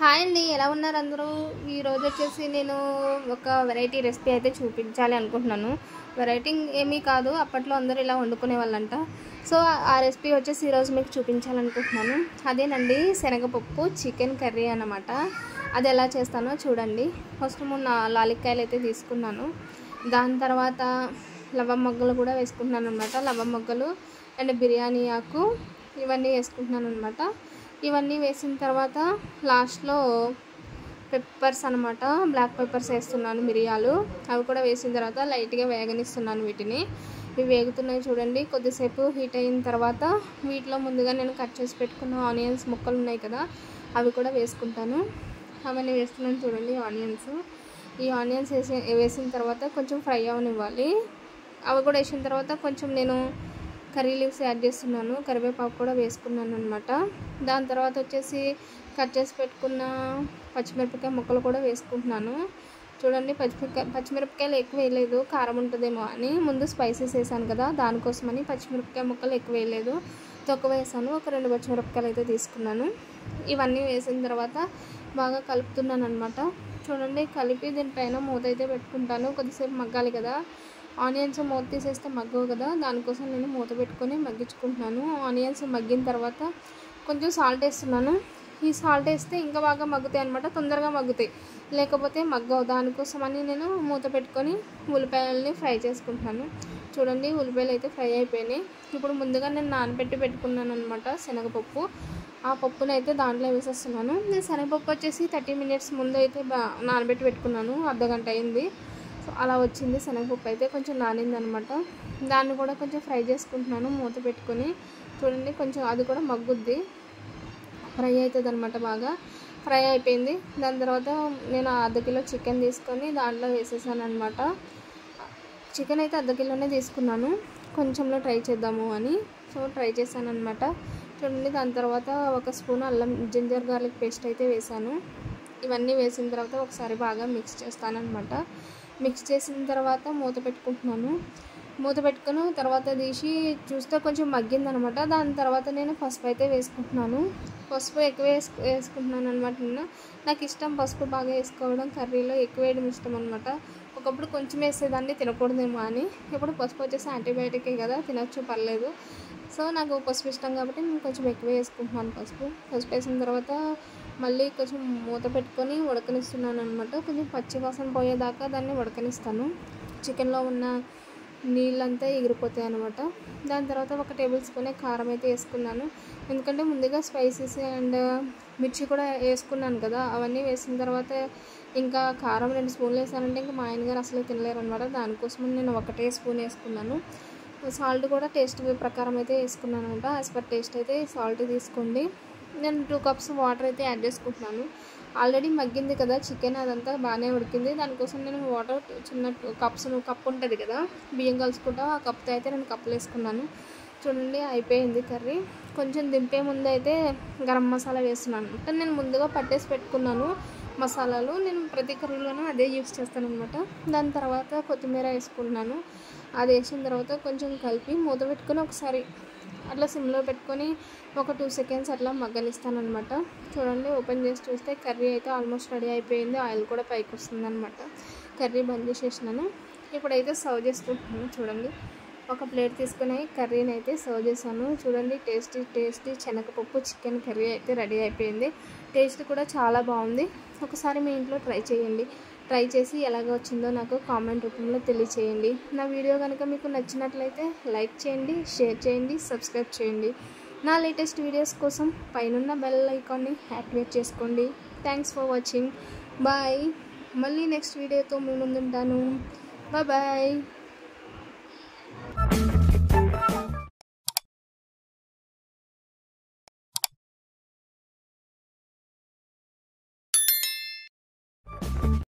hi అండి ఎలా ఉన్నారు అందరూ ఈరోజు వచ్చేసి నేను ఒక వెరైటీ రెసిపీ అయితే చూపించాలి అనుకుంటున్నాను వెరైటీ ఏమీ కాదు అప్పట్లో అందరూ ఇలా వండుకునే వాళ్ళంట సో ఆ రెసిపీ వచ్చేసి ఈరోజు మీకు చూపించాలనుకుంటున్నాను అదేనండి శనగపప్పు చికెన్ కర్రీ అన్నమాట అది ఎలా చేస్తానో చూడండి ఫస్ట్ మొన్న లాలిక్కాయలు అయితే తీసుకున్నాను దాని తర్వాత లవ మొగ్గలు కూడా వేసుకుంటున్నాను అనమాట లవ మొగ్గలు అండ్ బిర్యానీ ఆకు ఇవన్నీ వేసుకుంటున్నాను అనమాట ఇవన్నీ వేసిన తర్వాత లాస్ట్లో పెప్పర్స్ అనమాట బ్లాక్ పెప్పర్స్ వేస్తున్నాను మిరియాలు అవి కూడా వేసిన తర్వాత లైట్గా వేగనిస్తున్నాను వీటిని ఇవి వేగుతున్నాయి చూడండి కొద్దిసేపు హీట్ అయిన తర్వాత వీటిలో ముందుగా నేను కట్ చేసి పెట్టుకున్న ఆనియన్స్ ముక్కలు ఉన్నాయి కదా అవి కూడా వేసుకుంటాను అవన్నీ వేస్తున్నాను చూడండి ఆనియన్స్ ఈ ఆనియన్స్ వేసి వేసిన తర్వాత కొంచెం ఫ్రై అవనివ్వాలి అవి కూడా వేసిన తర్వాత కొంచెం నేను కర్రీ లీవ్స్ యాడ్ చేస్తున్నాను కరివేపాకు కూడా వేసుకున్నాను అనమాట దాని తర్వాత వచ్చేసి కట్ చేసి పెట్టుకున్న పచ్చిమిరపకాయ ముక్కలు కూడా వేసుకుంటున్నాను చూడండి పచ్చిమిరపకాయ పచ్చిమిరపకాయలు ఎక్కువ వేయలేదు కారం ఉంటుందేమో అని ముందు స్పైసెస్ వేసాను కదా దానికోసమని పచ్చిమిరపకాయ ముక్కలు ఎక్కువ వేయలేదు తక్కువ వేసాను ఒక రెండు పచ్చిమిరపకాయలు అయితే తీసుకున్నాను ఇవన్నీ వేసిన తర్వాత బాగా కలుపుతున్నాను అనమాట చూడండి కలిపి దీనిపైన మూత అయితే పెట్టుకుంటాను కొద్దిసేపు మగ్గాలి కదా ఆనియన్స్ మూత తీసేస్తే మగ్గవు కదా దానికోసం నేను మూత పెట్టుకొని మగ్గించుకుంటున్నాను ఆనియన్స్ మగ్గిన తర్వాత కొంచెం సాల్ట్ వేస్తున్నాను ఈ సాల్ట్ వేస్తే ఇంకా బాగా మగ్గుతాయి అనమాట తొందరగా మగ్గుతాయి లేకపోతే మగ్గవు దానికోసమని నేను మూత పెట్టుకొని ఉల్లిపాయలని ఫ్రై చేసుకుంటున్నాను చూడండి ఉల్లిపాయలు అయితే ఫ్రై అయిపోయినాయి ఇప్పుడు ముందుగా నేను నానబెట్టి పెట్టుకున్నాను అనమాట శనగపప్పు ఆ పప్పును అయితే దాంట్లో వేసేస్తున్నాను నేను శనగపప్పు వచ్చేసి థర్టీ మినిట్స్ ముందు అయితే బా నానబెట్టి పెట్టుకున్నాను అర్ధ గంట అయింది సో అలా వచ్చింది శనగపప్పు అయితే కొంచెం నానింది అనమాట దాన్ని కూడా కొంచెం ఫ్రై చేసుకుంటున్నాను మూత పెట్టుకొని చూడండి కొంచెం అది కూడా మగ్గుద్ది ఫ్రై అవుతుంది అనమాట బాగా ఫ్రై అయిపోయింది దాని తర్వాత నేను అర్ధ కిలో చికెన్ తీసుకొని దాంట్లో వేసేసాను అనమాట చికెన్ అయితే అర్ధ కిలోనే తీసుకున్నాను కొంచెంలో ట్రై చేద్దాము అని సో ట్రై చేశాను అనమాట చూడండి దాని తర్వాత ఒక స్పూన్ అల్లం జింజర్ గార్లిక్ పేస్ట్ అయితే వేసాను ఇవన్నీ వేసిన తర్వాత ఒకసారి బాగా మిక్స్ చేస్తానమాట మిక్స్ చేసిన తర్వాత మూత పెట్టుకుంటున్నాను మూత పెట్టుకుని తర్వాత తీసి చూస్తే కొంచెం మగ్గిందనమాట దాని తర్వాత నేను పసుపు అయితే వేసుకుంటున్నాను పసుపు ఎక్కువ వేసు వేసుకుంటున్నాను అనమాట నేను నాకు ఇష్టం పసుపు బాగా వేసుకోవడం కర్రీలో ఎక్కువ వేయడం ఇష్టం అనమాట ఒకప్పుడు కొంచెం వేసేదాన్ని తినకూడదేమో అని ఇప్పుడు పసుపు వచ్చేసి యాంటీబయాటికే కదా తినొచ్చు పర్లేదు సో నాకు పసుపు ఇష్టం కాబట్టి నేను కొంచెం ఎక్కువ వేసుకుంటున్నాను పసుపు పసుపు వేసిన తర్వాత మళ్ళీ కొంచెం మూత పెట్టుకొని ఉడకనిస్తున్నాను అనమాట కొంచెం పచ్చి వాసన పోయేదాకా దాన్ని ఉడకనిస్తాను చికెన్లో ఉన్న నీళ్ళంతా ఎగిరిపోతాయి అనమాట దాని తర్వాత ఒక టేబుల్ స్పూన్ కారం అయితే వేసుకున్నాను ఎందుకంటే ముందుగా స్పైసెస్ అండ్ మిర్చి కూడా వేసుకున్నాను కదా అవన్నీ వేసిన తర్వాత ఇంకా కారం రెండు స్పూన్లు వేసానంటే ఇంకా మా ఆయన గారు అసలు తినలేరు అనమాట దానికోసం నేను ఒకటే స్పూన్ వేసుకున్నాను సాల్ట్ కూడా టేస్ట్ ప్రకారం అయితే వేసుకున్నాను అనమాట యాజ్ పర్ టేస్ట్ అయితే సాల్ట్ తీసుకోండి నేను టూ కప్స్ వాటర్ అయితే యాడ్ చేసుకుంటున్నాను ఆల్రెడీ మగ్గింది కదా చికెన్ అదంతా బాగానే ఉడికింది దానికోసం నేను వాటర్ చిన్న కప్స్ కప్ ఉంటుంది కదా బియ్యం కలుసుకుంటా ఆ కప్తో అయితే నేను కప్పులు వేసుకున్నాను చూడండి అయిపోయింది కర్రీ కొంచెం దింపే ముందు అయితే గరం మసాలా వేస్తున్నాను అనమాట నేను ముందుగా పట్టేసి పెట్టుకున్నాను మసాలాలు నేను ప్రతి కర్రీలోనూ అదే యూస్ చేస్తాను అనమాట దాని తర్వాత కొత్తిమీర వేసుకుంటున్నాను అది వేసిన తర్వాత కొంచెం కలిపి మూత పెట్టుకొని ఒకసారి అట్లా సిమ్లో పెట్టుకొని ఒక టూ సెకండ్స్ అట్లా మగ్గనిస్తాను అనమాట చూడండి ఓపెన్ చేసి చూస్తే కర్రీ అయితే ఆల్మోస్ట్ రెడీ అయిపోయింది ఆయిల్ కూడా పైకి వస్తుంది అనమాట కర్రీ బంద్ చేసేసినాను ఇప్పుడైతే సర్వ్ చేసుకుంటున్నాను చూడండి ఒక ప్లేట్ తీసుకుని కర్రీని అయితే సర్వ్ చేశాను చూడండి టేస్టీ టేస్టీ శనగపప్పు చికెన్ కర్రీ అయితే రెడీ అయిపోయింది టేస్ట్ కూడా చాలా బాగుంది ఒకసారి మీ ఇంట్లో ట్రై చేయండి ట్రై చేసి ఎలాగ వచ్చిందో నాకు కామెంట్ రూపంలో తెలియచేయండి నా వీడియో కనుక మీకు నచ్చినట్లయితే లైక్ చేయండి షేర్ చేయండి సబ్స్క్రైబ్ చేయండి నా లేటెస్ట్ వీడియోస్ కోసం పైనున్న బెల్ ఐకాన్ని యాక్టివేట్ చేసుకోండి థ్యాంక్స్ ఫర్ వాచింగ్ బాయ్ మళ్ళీ నెక్స్ట్ వీడియోతో మీ ముందుంటాను బాయ్